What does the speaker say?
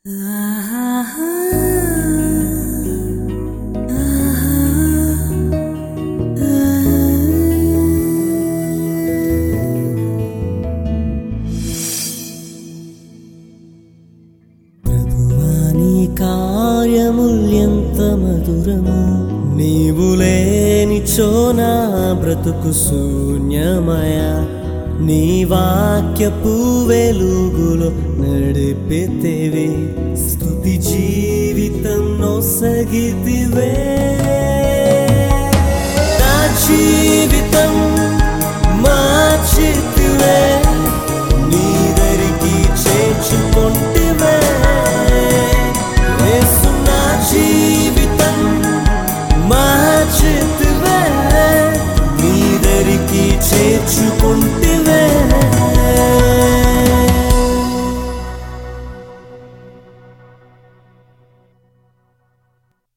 ప్రభువాని కార్యముల్యంత మధురము నీవు లేని చోనా బ్రతుకు శూన్యమయ నీ వాక్యపు వెలుగులో నడిపితేవి స్థుతి జీవితం నొసగితివే